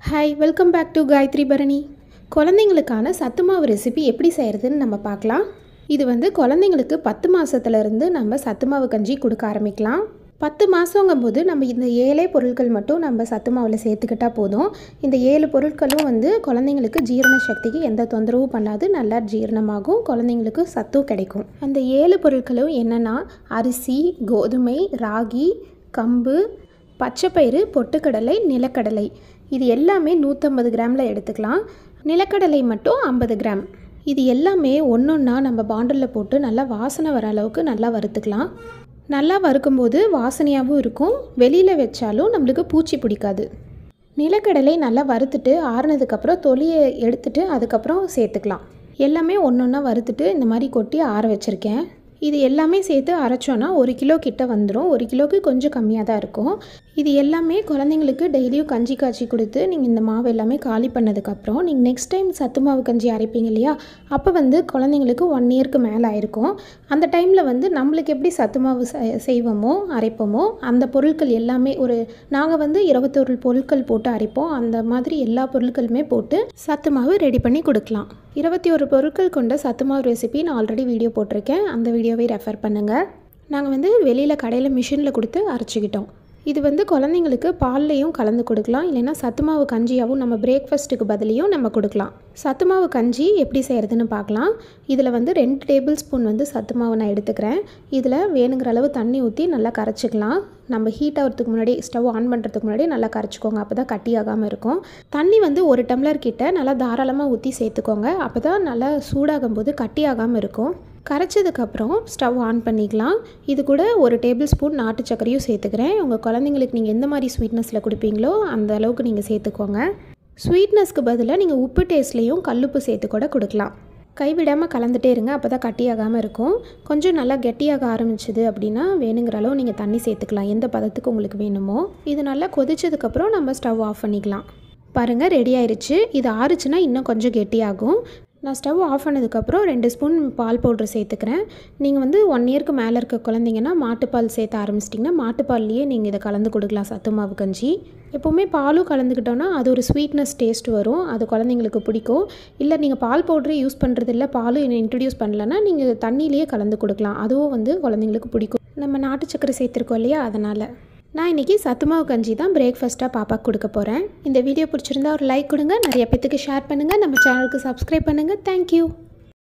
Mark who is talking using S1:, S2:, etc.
S1: hi welcome back to Gayathri Bharani குழந்தைங்களுக்கான சத்து மாவு ரெசிபி எப்படி செய்கிறதுன்னு நம்ம பார்க்கலாம் இது வந்து குழந்தைங்களுக்கு பத்து மாதத்துலேருந்து நம்ம சத்து மாவு கஞ்சி கொடுக்க ஆரம்பிக்கலாம் பத்து மாதங்கும்போது நம்ம இந்த ஏழே பொருட்கள் மட்டும் நம்ம சத்து மாவில் சேர்த்துக்கிட்டா போதும் இந்த ஏழு பொருட்களும் வந்து குழந்தைங்களுக்கு ஜீரண சக்திக்கு எந்த தொந்தரவும் பண்ணாது நல்லா ஜீரணமாகும் குழந்தைங்களுக்கு சத்தும் கிடைக்கும் அந்த ஏழு பொருட்களும் என்னென்னா அரிசி கோதுமை ராகி கம்பு பச்சைப்பயிறு பொட்டுக்கடலை நிலக்கடலை இது எல்லாமே நூற்றம்பது கிராமில் எடுத்துக்கலாம் நிலக்கடலை மட்டும் ஐம்பது கிராம் இது எல்லாமே ஒன்றொன்னா நம்ம பாண்டிலில் போட்டு நல்லா வாசனை வர அளவுக்கு நல்லா வறுத்துக்கலாம் நல்லா வறுக்கும்போது வாசனையாகவும் இருக்கும் வெளியில் வச்சாலும் நம்மளுக்கு பூச்சி பிடிக்காது நிலக்கடலை நல்லா வறுத்துட்டு ஆறுனதுக்கப்புறம் தொலியை எடுத்துட்டு அதுக்கப்புறம் சேர்த்துக்கலாம் எல்லாமே ஒன்று ஒன்றா வறுத்துட்டு இந்த மாதிரி கொட்டி ஆற வச்சுருக்கேன் இது எல்லாமே சேர்த்து அரைச்சோன்னா ஒரு கிலோ கிட்ட வந்துடும் ஒரு கிலோக்கு கொஞ்சம் கம்மியாக தான் இருக்கும் இது எல்லாமே குழந்தைங்களுக்கு டெய்லியும் கஞ்சி காய்ச்சி கொடுத்து நீங்கள் இந்த மாவு எல்லாமே காலி பண்ணதுக்கப்புறம் நீங்கள் நெக்ஸ்ட் டைம் சத்து மாவு கஞ்சி அரைப்பீங்க இல்லையா அப்போ வந்து குழந்தைங்களுக்கு ஒன் இயர்க்கு மேலே ஆயிருக்கும் அந்த டைமில் வந்து நம்மளுக்கு எப்படி சத்து மாவு செ- செய்வோமோ அரைப்போமோ அந்த பொருட்கள் எல்லாமே ஒரு நாங்கள் வந்து இருபத்தொரு பொருட்கள் போட்டு அரைப்போம் அந்த மாதிரி எல்லா பொருட்களுமே போட்டு சத்து மாவு ரெடி பண்ணி கொடுக்கலாம் இருபத்தி ஒரு பொருட்கள் கொண்ட சத்து மாவு ரெசிபி நான் ஆல்ரெடி வீடியோ போட்டிருக்கேன் அந்த வீடியோவை ரெஃபர் பண்ணுங்கள் நாங்கள் வந்து வெளியில் கடையில் மிஷினில் கொடுத்து அரைச்சிக்கிட்டோம் இது வந்து குழந்தைங்களுக்கு பால்லையும் கலந்து கொடுக்கலாம் இல்லைன்னா சத்து மாவு கஞ்சியாகவும் நம்ம பிரேக்ஃபாஸ்ட்டுக்கு பதிலையும் நம்ம கொடுக்கலாம் சத்து மாவு கஞ்சி எப்படி செய்கிறதுன்னு பார்க்கலாம் இதில் வந்து ரெண்டு டேபிள் ஸ்பூன் வந்து சத்து மாவு நான் எடுத்துக்கிறேன் இதில் வேணுங்கிற அளவு தண்ணி ஊற்றி நல்லா கரைச்சிக்கலாம் நம்ம ஹீட் ஆகிறதுக்கு முன்னாடி ஸ்டவ் ஆன் பண்ணுறதுக்கு முன்னாடி நல்லா கரைச்சிக்கோங்க அப்போ தான் கட்டி ஆகாமல் இருக்கும் தண்ணி வந்து ஒரு டம்ளர் கிட்ட நல்லா தாராளமாக ஊற்றி சேர்த்துக்கோங்க அப்போ தான் நல்லா சூடாகும் போது கட்டி ஆகாமல் இருக்கும் கரைச்சதுக்கப்புறம் ஸ்டவ் ஆன் பண்ணிக்கலாம் இது கூட ஒரு டேபிள் ஸ்பூன் நாட்டு சர்க்கரையும் சேர்த்துக்கிறேன் உங்கள் குழந்தைங்களுக்கு நீங்கள் எந்த மாதிரி ஸ்வீட்னஸில் கொடுப்பீங்களோ அந்த அளவுக்கு நீங்கள் சேர்த்துக்கோங்க ஸ்வீட்னஸ்க்கு பதிலாக நீங்கள் உப்பு டேஸ்ட்லேயும் கல்லுப்பு சேர்த்து கூட கொடுக்கலாம் கைவிடாமல் கலந்துட்டே இருங்க அப்போ தான் கட்டியாகாமல் இருக்கும் கொஞ்சம் நல்லா கெட்டியாக ஆரம்பிச்சுது அப்படின்னா வேணுங்கிற அளவு நீங்கள் தண்ணி சேர்த்துக்கலாம் எந்த பதத்துக்கு உங்களுக்கு வேணுமோ இது நல்லா கொதிச்சதுக்கப்புறம் நம்ம ஸ்டவ் ஆஃப் பண்ணிக்கலாம் பாருங்கள் ரெடி ஆயிருச்சு இது ஆறுச்சுன்னா இன்னும் கொஞ்சம் கெட்டியாகும் நான் ஸ்டவ் ஆஃப் பண்ணதுக்கப்புறம் ரெண்டு ஸ்பூன் பால் பவுட்ரு சேர்த்துக்கிறேன் நீங்கள் வந்து ஒன் இயர்க்கு மேலே இருக்க குழந்தைங்கன்னா மாட்டுப்பால் சேர்த்த ஆரம்பிச்சிட்டிங்கன்னா மாட்டுப்பால்லையே நீங்கள் இதை கலந்து கொடுக்கலாம் சத்து மாவு கஞ்சி எப்போவுமே பாலும் கலந்துக்கிட்டோன்னா அது ஒரு ஸ்வீட்னஸ் டேஸ்ட் வரும் அது குழந்தைங்களுக்கு பிடிக்கும் இல்லை நீங்கள் பால் பவுட்ரு யூஸ் பண்ணுறது இல்லை பாலும் இன்னும் இன்ட்ரடியூஸ் பண்ணலன்னா நீங்கள் தண்ணியிலேயே கலந்து கொடுக்கலாம் அதுவும் வந்து குழந்தைங்களுக்கு பிடிக்கும் நம்ம நாட்டு சக்கரை சேர்த்துருக்கோம் இல்லையா அதனால் நான் இன்றைக்கி சத்துமாவு கஞ்சி தான் பிரேக்ஃபாஸ்ட்டாக பாப்பாக்கு கொடுக்க போகிறேன் இந்த வீடியோ பிடிச்சிருந்தா ஒரு லைக் கொடுங்க நிறைய பேத்துக்கு ஷேர் பண்ணுங்கள் நம்ம சேனலுக்கு சப்ஸ்கிரைப் பண்ணுங்கள் தேங்க்யூ